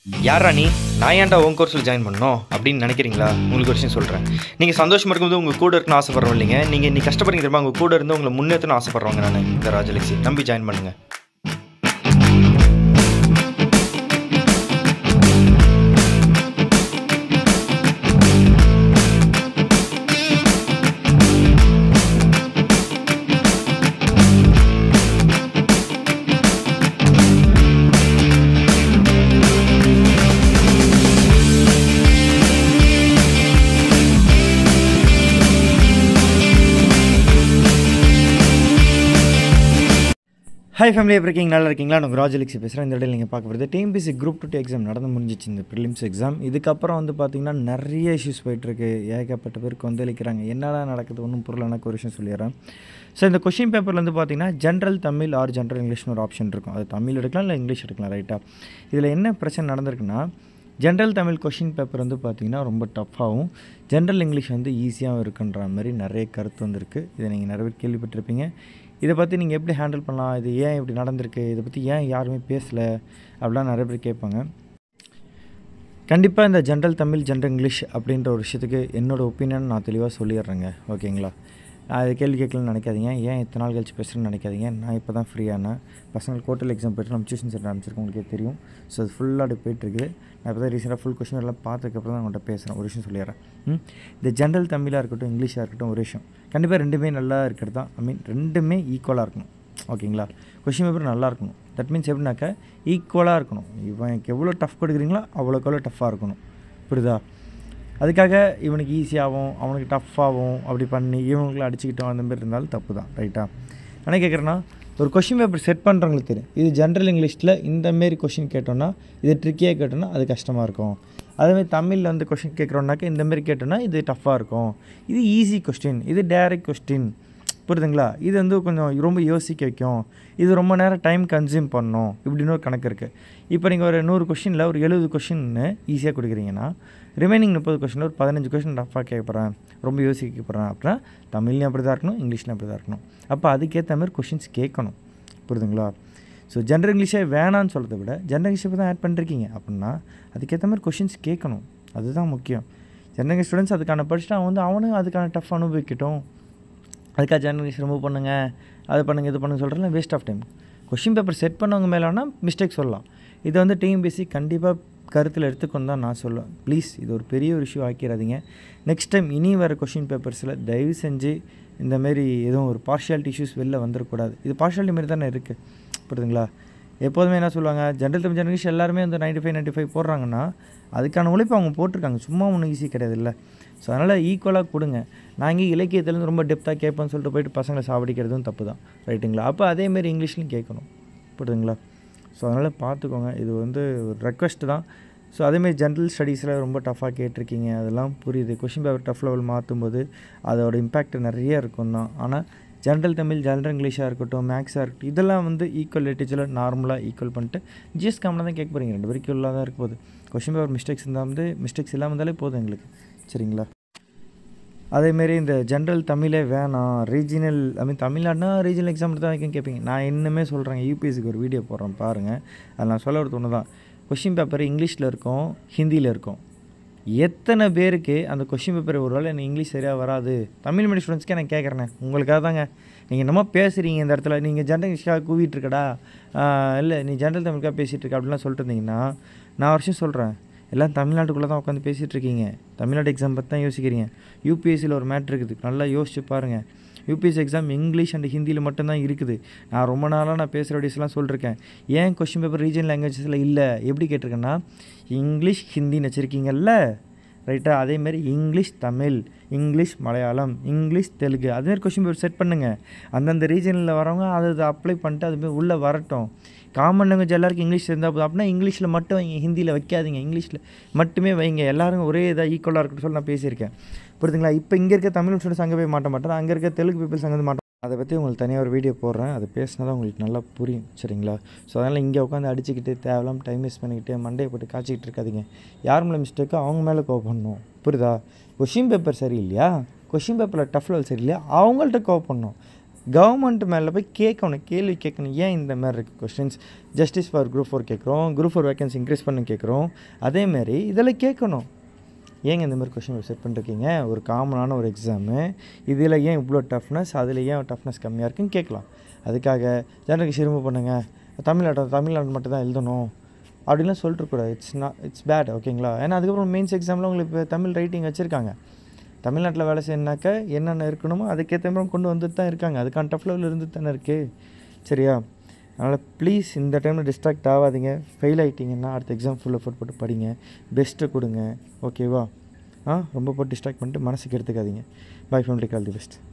யாரா நீ நான் ஏன்டா உன் கோர்ஸில் ஜாயின் பண்ணணும் அப்படின்னு நினைக்கிறீங்களா உங்களுக்கு ஒரு விஷயம் சொல்கிறேன் நீங்கள் சந்தோஷமாக இருக்கும்போது உங்கள் கூட இருக்கணும்னு ஆசைப்படுறோம் இல்லைங்க நீங்கள் நீ கஷ்டப்படுறீங்க தெரியுமா உங்கள் கூட இருந்து உங்களை முன்னேற்றணும் ஆசைப்படுறவங்க நான் இந்த ராஜலட்சி நம்பி ஜாயின் பண்ணுங்கள் ஹாய் ஃபேமிலி எப்படி இருக்கீங்க நல்லா இருக்கீங்களா நான் ராஜலிக்ஸி பேசுகிறேன் இந்த இடையில நீங்கள் பார்க்க போகிறது டிஎம்பிசி குரூப் டூ எக்ஸாம் நடந்து முடிஞ்சிச்சு இந்த ப்ரிலிம்ஸ் எக்ஸாம் இதுக்கப்புறம் வந்து பார்த்திங்கன்னா நிறைய இஷ்யூஸ் போயிட்டுருக்கு ஏகப்பட்ட பேருக்கு வந்து அளிக்கிறாங்க என்னடா நடக்குது ஒன்றும் பொருள் எனக்கு ஒரு விஷயம் சொல்லிடுறேன் ஸோ இந்த கொஷின் பேப்பரில் வந்து பார்த்தீங்கன்னா ஜென்ரல் தமிழ் ஆர் ஜென்ரல் இங்கிலீஷ்னு ஒரு ஆப்ஷன் இருக்கும் அது தமிழ் எடுக்கலாம் இல்லை இங்கிலீஷ் எடுக்கலாம் ரைட்டாக இதில் என்ன பிரச்சனை நடந்திருக்குன்னா ஜென்ரல் தமிழ் கொஷின் பேப்பர் வந்து பார்த்திங்கன்னா ரொம்ப டஃப்பாகவும் ஜென்ரல் இங்கிலீஷ் வந்து ஈஸியாகவும் இருக்குன்ற மாதிரி நிறைய கருத்து வந்திருக்கு இதை நீங்கள் நிறைய பேர் கேள்விப்பட்டிருப்பீங்க இதை பற்றி நீங்கள் எப்படி ஹேண்டில் பண்ணலாம் இது ஏன் இப்படி நடந்திருக்கு இதை பற்றி ஏன் யாருமே பேசலை அப்படிலாம் நிறைய பேர் கேட்பாங்க கண்டிப்பாக இந்த ஜென்ரல் தமிழ் ஜென்ரல் இங்கிலீஷ் அப்படின்ற ஒரு விஷயத்துக்கு என்னோடய ஒப்பீனியன் நான் தெளிவாக சொல்லிடுறேங்க ஓகேங்களா நான் இது கேள்வி கேட்கலன்னு நினைக்காதீங்க ஏன் இத்தனை நாள் கழிச்சு பேசுகிறேன்னு நினைக்காதீங்க நான் இப்போ தான் ஃப்ரீயானேன் பசங்களுக்கு கோட்டல் எக்ஸாம் போய்ட்டு நம்ம டியூஷன் சென்டர் ஆரம்பிச்சிருக்கோம் உங்களுக்கே தெரியும் ஸோ அது ஃபுல்லாக அப்படி போயிட்டுருக்குது நான் இப்போ தான் ரீசெண்டாக ஃபுல் கொஷின் எல்லாம் பார்த்ததுக்கப்புறம் தான் உங்கள்கிட்ட பேசுகிறேன் ஒரு விஷயம் சொல்லிடுறேன் ம் இந்த ஜென்ரல் தமிழாக இருக்கட்டும் இங்கிலீஷாக இருக்கட்டும் ஒரு விஷயம் கண்டிப்பாக ரெண்டுமே நல்லா இருக்கிறது தான் ஐ மீன் ரெண்டுமே ஈக்குவலாக இருக்கணும் ஓகேங்களா கொஷின் பேப்பர் நல்லா இருக்கணும் தட் மீன்ஸ் எப்படின்னாக்கா ஈக்குவலாக இருக்கணும் இவனுக்கு எவ்வளோ டஃப் கொடுக்குறீங்களோ அவ்வளோக்கு எவ்வளோ டஃப்பாக இருக்கணும் புரியுதா அதுக்காக இவனுக்கு ஈஸியாகவும் அவனுக்கு டஃப்பாகவும் அப்படி பண்ணி இவங்களை அடிச்சுக்கிட்டோம் அந்த மாதிரி இருந்தாலும் தப்பு தான் ரைட்டா என்ன கேட்குறேன்னா ஒரு கொஷின் பேப்பர் செட் பண்ணுறவங்களுக்கு தெரியும் இது ஜென்ரல் இங்கிலீஷில் இந்த மாரி கொஷின் கேட்டோன்னா இது ட்ரிக்கியாக கேட்டோன்னா அது கஷ்டமாக இருக்கும் அதேமாதிரி தமிழில் வந்து கொஷின் கேட்குறோன்னாக்கா இந்த மாதிரி கேட்டோன்னா இது டஃப்பாக இருக்கும் இது ஈஸி கொஸ்டின் இது டேரெக்ட் கொஸ்டின் புரியுதுங்களா இது வந்து கொஞ்சம் ரொம்ப யோசிக்க வைக்கும் இது ரொம்ப நேரம் டைம் கன்சியூம் பண்ணணும் இப்படின்னு ஒரு கணக்கு இருக்குது இப்போ நீங்கள் ஒரு நூறு கொஷினில் ஒரு எழுபது கொஷின்னு ஈஸியாக கொடுக்குறீங்கன்னா ரிமைனிங் முப்பது கொஷினில் ஒரு பதினஞ்சு கொஷின் டஃபாக கேட்குறேன் ரொம்ப யோசிக்க போகிறேன் அப்படின்னா தமிழ்லையும் அப்படி தான் இருக்கணும் இங்கிலீஷ்லையும் அப்படி தான் இருக்கணும் அப்போ அதுக்கேற்ற மாதிரி கொஷின்ஸ் கேட்கணும் புரியுதுங்களா ஸோ ஜென்ரல் இங்கிலீஷே வேணான்னு சொல்கிறத விட ஜென்ரல் இங்கிலீஷை தான் ஆட் பண்ணிருக்கீங்க அப்படின்னா அதுக்கேற்ற மாதிரி கொஷின்ஸ் கேட்கணும் அதுதான் முக்கியம் ஜென்ரல் இங்கிலீஷ் ஸ்டூடெண்ட்ஸ் அதுக்கான படிச்சுட்டு அவன் வந்து அவனும் அதுக்கான டஃப் அனுபவிக்கட்டும் அதுக்காக ஜென்ரல் இங்கிலீஷ் ரிமூவ் பண்ணுங்கள் அது பண்ணுங்கள் இது பண்ணுங்க சொல்கிறேன் waste of time question paper set பண்ணவங்க மேலே வேணால் மிஸ்டேக் சொல்லலாம் இது வந்து டிஎம்பிசி கண்டிப்பாக கருத்தில் எடுத்துக்கொண்டு தான் நான் சொல்லுவேன் ப்ளீஸ் இது ஒரு பெரிய ஒரு இஷ்யூ ஆக்கிடாதீங்க நெக்ஸ்ட் டைம் இனி வர கொஷின் பேப்பர்ஸில் தயவு செஞ்சு இந்தமாரி எதுவும் ஒரு பார்ஷியாலிட்டி இஷ்யூஸ் வெளில வந்துடக்கூடாது இது பார்ஷியாலிட்டி மாரி தானே இருக்குது புரியுதுங்களா எப்போதுமே என்ன சொல்லுவாங்க ஜென்ரல் தமிழ் ஜெனரேஷ் எல்லாருமே வந்து நைன்ட்டி ஃபைவ் நைன்ட்டி ஃபைவ் போடுறாங்கன்னா அதுக்கான உழைப்பு அவங்க போட்டிருக்காங்க சும்மா ஒன்றும் ஈஸி கிடையாது இல்லை ஸோ அதனால் ஈக்குவலாக கொடுங்க நான் இங்கே இலக்கியத்துலேருந்து ரொம்ப டெப்த்தாக கேட்பேன்னு சொல்லிட்டு போயிட்டு பசங்களை சாவடிக்கிறதும் தப்பு தான் ரைட்டுங்களா அப்போ அதேமாரி இங்கிலீஷ்லையும் கேட்கணும் புரியுதுங்களா ஸோ அதனால் பார்த்துக்கோங்க இது வந்து ஒரு ரெக்வெஸ்ட் தான் ஸோ அதேமாரி ஜென்ரல் ஸ்டடீஸில் ரொம்ப டஃப்பாக கேட்டிருக்கீங்க அதெல்லாம் புரியுது கொஷின் பேப்பர் டஃப் லெவல் மாற்றும்போது அதோட இம்பேக்ட் நிறைய இருக்கும் தான் ஆனால் ஜென்ரல் தமிழ் ஜென்ரல் இங்கிலீஷாக இருக்கட்டும் மேக்ஸாக இருக்கட்டும் இதெல்லாம் வந்து ஈக்குவல் லிட்டேச்சரில் நார்மலாக ஈக்குவல் பண்ணிட்டு ஜிஎஸ் காமில் தான் கேட்க போகிறீங்க ரெண்டு பேரும் ஈக்குவலாக தான் இருக்க போகுது கொஷின் பேப்பர் மிஸ்டேக்ஸ் இருந்தால் வந்து மிஸ்டேக்ஸ் இல்லாமல் இருந்தாலே போதும் எங்களுக்கு சரிங்களா அதேமாரி இந்த ஜென்ரல் தமிழே வேணாம் ரீஜினல் ஐ மீன் தமிழ்நாடுனா ரீஜனல் எக்ஸாம் தான் வைக்கும் கேட்பீங்க நான் இன்னுமே சொல்கிறேன் யூபிஎஸ்சிக்கு ஒரு வீடியோ போடுறேன் பாருங்கள் அது நான் சொல்ல ஒரு ஒன்று தான் கொஷின் பேப்பர் இங்கிலீஷில் இருக்கும் ஹிந்தியில் இருக்கும் எத்தனை பேருக்கு அந்த கொஷின் பேப்பர் ஒரு வேளை எனக்கு இங்கிலீஷ் சரியாக வராது தமிழ் மீடியம் ஸ்டூடெண்ட்ஸ்க்கே நான் கேட்குறேனே உங்களுக்காக தாங்க நீங்கள் என்னமோ பேசுகிறீங்க இந்த இடத்துல நீங்கள் ஜென்ரல் இங்கிலீஷ்க்காக கூவிட்டு இருக்கடா இல்லை நீ ஜென்ரல் தமிழுக்காக பேசிகிட்டு இருக்க அப்படிலாம் சொல்லிட்டு இருந்தீங்கன்னா நான் ஒரு விஷயம் சொல்கிறேன் எல்லாம் தமிழ்நாட்டுக்குள்ளே தான் உட்காந்து பேசிகிட்டு இருக்கீங்க தமிழ்நாடு எக்ஸாம் பற்றி தான் யோசிக்கிறீங்க யூபிஎஸ்சியில் ஒரு மேட்ரு இருக்குது நல்லா யோசிச்சு பாருங்கள் யூபிஎஸ்சி எக்ஸாம் இங்கிலீஷ் அண்ட் ஹிந்தியில் மட்டும்தான் இருக்குது நான் ரொம்ப நாளாக நான் பேசுகிற வீடியோஸ்லாம் சொல்லியிருக்கேன் ஏன் கொஷின் பேப்பர் ரீஜன் லாங்குவேஜஸில் இல்லை எப்படி கேட்டிருக்கேன்னா இங்கிலீஷ் ஹிந்தின்னு வச்சுருக்கீங்கல்ல ரைட்டா அதேமாரி English Tamil English Malayalam English Telugu அதுமாரி கொஷின் பேப்பர் செட் பண்ணுங்கள் அந்தந்த ரீஜனில் வரவங்க அதை அதை அப்ளை பண்ணிட்டு அதுமாரி உள்ளே வரட்டும் காமன் லாங்குவேஜ் எல்லாருக்கும் இங்கிலீஷ் இருந்தால் போதும் அப்படின்னா இங்கிலீஷில் மட்டும் வைங்க ஹிந்தியில் வைக்காதீங்க இங்கிலீஷில் மட்டுமே வைங்க எல்லாரும் ஒரே இதாக ஈக்குவலாக இருக்கட்டும் சொல்லி நான் பேசியிருக்கேன் புரியுதுங்களா இப்போ இங்கே இருக்க தமிழ் ஸ்டூடெண்ட்ஸ் அங்கே போய் மாட்ட மாட்டேன் அங்கே இருக்க தெலுங்கு பீப்பிள்ஸ் அங்கே வந்து மாட்டோம் அதை பற்றி உங்களுக்கு தனியாக ஒரு வீடியோ போடுறேன் அது பேசினா தான் உங்களுக்கு நல்லா புரியும் சரிங்களா ஸோ அதனால் இங்கே உட்காந்து அடிச்சுக்கிட்டு தேவையில்லாம டைம் வேஸ்ட் பண்ணிக்கிட்டு மண்டையை போட்டு காய்ச்சிக்கிட்டு இருக்காதீங்க யார் மேலே மிஸ்டேக்கோ அவங்க மேலே கோவம் பண்ணணும் புரியுதா கொஷின் பேப்பர் சரியில்லையா கொஷின் பேப்பரில் டஃப் லெவல் சரியில்லையா அவங்கள்ட்ட கோவம் பண்ணணும் கவர்மெண்ட் மேலே போய் கேட்கணும் கேள்வி கேட்கணும் ஏன் இந்த மாதிரி இருக்குது questions justice for group four கேட்குறோம் குரூப் ஃபோர் வேகன்சி இன்க்ரீஸ் பண்ண கேட்குறோம் அதேமாரி இதெல்லாம் கேட்கணும் ஏங்க இந்த மாதிரி கொஷின் செட் பண்ணிருக்கீங்க ஒரு காமனான ஒரு எக்ஸாமு இதில் ஏன் இவ்வளோ டஃப்னஸ் அதில் ஏன் டஃப்னஸ் கம்மியாக இருக்குன்னு கேட்கலாம் அதுக்காக ஜனருக்கு ரிமூவ் பண்ணுங்கள் தமிழ்நாட்டை தமிழ்நாடு மட்டும் தான் எழுதணும் அப்படின்லாம் சொல்லிட்டுருக்கூடாது இட்ஸ் நாட் இட்ஸ் பேட் ஓகேங்களா ஏன்னா அதுக்கப்புறம் மெயின்ஸ் எக்ஸாமில் உங்களுக்கு இப்போ தமிழ் ரைட்டிங் வச்சுருக்காங்க தமிழ்நாட்டில் வேலை செய்யணுனாக்க என்னென்ன இருக்கணுமோ அதுக்கேற்ற மாதிரி கொண்டு வந்துட்டு தான் இருக்காங்க அதுக்கான டஃப் லெவலில் இருந்து தானே இருக்குது சரியா அதனால் ப்ளீஸ் இந்த டைமில் டிஸ்ட்ராக்ட் ஆகாதீங்க ஃபெயில் ஆகிட்டிங்கன்னா அடுத்த எக்ஸாம் ஃபுல் எஃபோர்ட் போட்டு படிங்க பெஸ்ட்டு கொடுங்க ஓகேவா ஆ ரொம்ப போட்டு டிஸ்ட்ராக்ட் பண்ணிட்டு மனசுக்கு எடுத்துக்காதீங்க bye family all the best